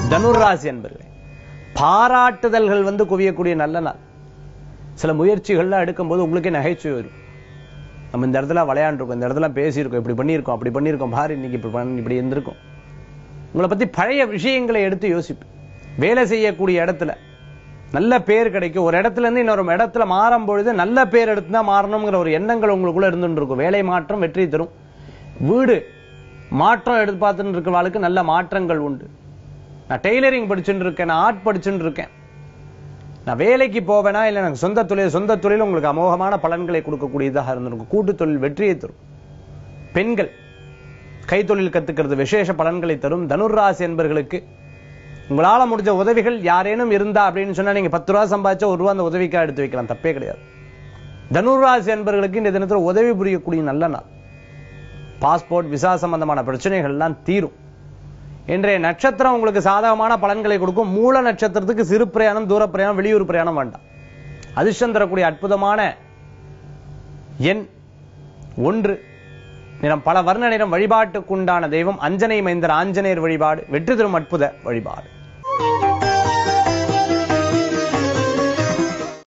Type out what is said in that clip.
தனுராசி என்பர்களே பாராட்டுதல்கள் வந்து குவியக்கூடிய நல்ல நாள் சில முயற்சிகள்லாம் எடுக்கும்போது உங்களுக்கே நகைச்சுவை வரும் நம்ம இந்த இடத்துல விளையாண்டுருக்கோம் இந்த இடத்துல பேசியிருக்கோம் இப்படி பண்ணியிருக்கோம் அப்படி பண்ணியிருக்கோம் பாரு இன்னைக்கு இப்படி பண்ணி இப்படி இருந்திருக்கோம் உங்களை பத்தி பழைய விஷயங்களை எடுத்து யோசிப்பேன் வேலை செய்யக்கூடிய இடத்துல நல்ல பேர் கிடைக்கும் ஒரு இடத்துல இருந்து இன்னொரு இடத்துல மாறும் பொழுது நல்ல பேர் எடுத்து தான் மாறணுங்கிற ஒரு எண்ணங்கள் உங்களுக்குள்ள இருந்துட்டு இருக்கும் வேலை மாற்றம் வெற்றி தரும் வீடு மாற்றம் எடுத்து பார்த்துட்டு இருக்கிறவாளுக்கு நல்ல மாற்றங்கள் உண்டு நான் டெய்லரிங் படிச்சுட்டு இருக்கேன் நான் ஆர்ட் படிச்சுட்டு இருக்கேன் நான் வேலைக்கு போவேனா இல்லை எனக்கு சொந்த தொழில் சொந்த தொழில் உங்களுக்கு அமோகமான பலன்களை கொடுக்கக்கூடியதாக இருந்திருக்கும் கூட்டு தொழில் வெற்றியை தரும் பெண்கள் கைத்தொழில் கத்துக்கிறது விசேஷ பலன்களை தரும் தனுர்ராசி என்பர்களுக்கு உங்களால முடிஞ்ச உதவிகள் யாரேனும் இருந்தா அப்படின்னு சொன்னா நீங்க பத்து ரூபா சம்பாதிச்சா ஒரு ரூபா அந்த உதவிக்காக எடுத்து வைக்கலாம் தப்பே கிடையாது தனுர்ராசி என்பர்களுக்கு இந்த தினத்துல உதவி புரியக்கூடிய நல்ல நாள் பாஸ்போர்ட் விசா சம்பந்தமான பிரச்சனைகள் எல்லாம் தீரும் இன்றைய நட்சத்திரம் உங்களுக்கு சாதகமான பலன்களை கொடுக்கும் மூல நட்சத்திரத்துக்கு சிறு பிரயாணம் தூர பிரயாணம் வெளியூர் பிரயாணம் வேண்டாம் அதிர்ஷ்டம் தரக்கூடிய அற்புதமான எண் ஒன்று நிறம் பல வர்ண நிறம் வழிபாட்டுக்குண்டான தெய்வம் அஞ்சனை மைந்தர் ஆஞ்சநேயர் வழிபாடு வெற்றி தரும் அற்புத வழிபாடு